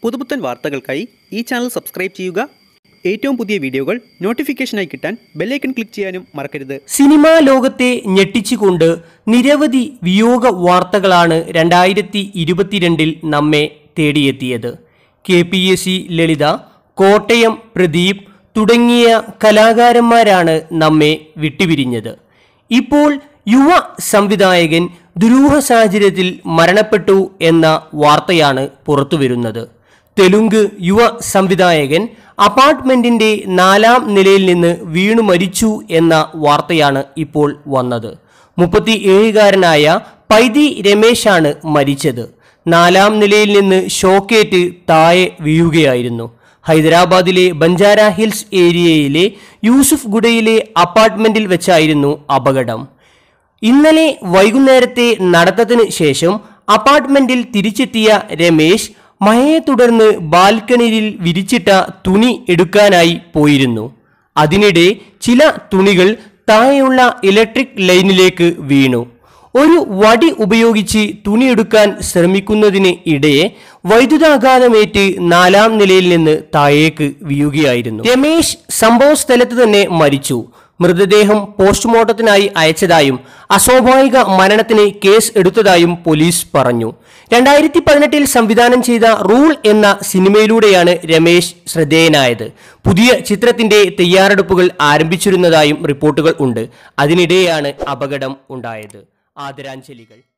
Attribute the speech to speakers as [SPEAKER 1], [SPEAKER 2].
[SPEAKER 1] പുതുപുത്തൻ വാർത്തകൾക്കായി ഈ ചാനൽ സബ്സ്ക്രൈബ് ചെയ്യുക ഏറ്റവും പുതിയ വീഡിയോകൾ നോട്ടിഫിക്കേഷനായി കിട്ടാൻ ബെല്ലൈക്കൺ ക്ലിക്ക് ചെയ്യാനും മറക്കരുത്
[SPEAKER 2] സിനിമാ ലോകത്തെ ഞെട്ടിച്ചുകൊണ്ട് നിരവധി വിയോഗ വാർത്തകളാണ് രണ്ടായിരത്തി ഇരുപത്തിരണ്ടിൽ നമ്മെ തേടിയെത്തിയത് K P S C Lalitha Kottayam Pradeep തുടങ്ങിയ കലാകാരന്മാരാണ് നമ്മെ വിട്ടുപിരിഞ്ഞത് ഇപ്പോൾ യുവ സംവിധായകൻ ദുരൂഹ സാഹചര്യത്തിൽ മരണപ്പെട്ടു എന്ന വാർത്തയാണ് പുറത്തുവരുന്നത് തെലുങ്ക് യുവ സംവിധായകൻ അപ്പാർട്ട്മെന്റിന്റെ നാലാം നിലയിൽ നിന്ന് വീണു മരിച്ചു എന്ന വാർത്തയാണ് ഇപ്പോൾ വന്നത് മുപ്പത്തി ഏഴുകാരനായ പൈതി രമേശാണ് മരിച്ചത് നാലാം നിലയിൽ നിന്ന് ഷോക്കേറ്റ് താഴെ വീഴുകയായിരുന്നു ഹൈദരാബാദിലെ ബഞ്ചാര ഹിൽസ് ഏരിയയിലെ യൂസുഫ് ഗുഡയിലെ അപ്പാർട്ട്മെന്റിൽ വെച്ചായിരുന്നു അപകടം ഇന്നലെ വൈകുന്നേരത്തെ നടത്തത്തിന് ശേഷം അപ്പാർട്ട്മെന്റിൽ തിരിച്ചെത്തിയ രമേശ് മഴയെ തുടർന്ന് ബാൽക്കണിയിൽ വിരിച്ചിട്ട തുണി എടുക്കാനായി പോയിരുന്നു അതിനിടെ ചില തുണികൾ താഴെയുള്ള ഇലക്ട്രിക് ലൈനിലേക്ക് വീണു ഒരു വടി ഉപയോഗിച്ച് തുണിയെടുക്കാൻ ശ്രമിക്കുന്നതിന് ഇടയെ വൈദ്യുതാഘാതമേറ്റ് നാലാം നിലയിൽ നിന്ന് താഴേക്ക് വീഴുകയായിരുന്നു രമേശ് സംഭവ സ്ഥലത്ത് തന്നെ മരിച്ചു മൃതദേഹം പോസ്റ്റ്മോർട്ടത്തിനായി അയച്ചതായും അസ്വാഭാവിക മരണത്തിന് കേസ് എടുത്തതായും പോലീസ് പറഞ്ഞു രണ്ടായിരത്തി പതിനെട്ടിൽ സംവിധാനം ചെയ്ത റൂൾ എന്ന സിനിമയിലൂടെയാണ് രമേശ് ശ്രദ്ധേയനായത് പുതിയ ചിത്രത്തിന്റെ തയ്യാറെടുപ്പുകൾ ആരംഭിച്ചിരുന്നതായും റിപ്പോർട്ടുകൾ ഉണ്ട് അതിനിടെയാണ് അപകടം ഉണ്ടായത് ആദരാഞ്ജലികൾ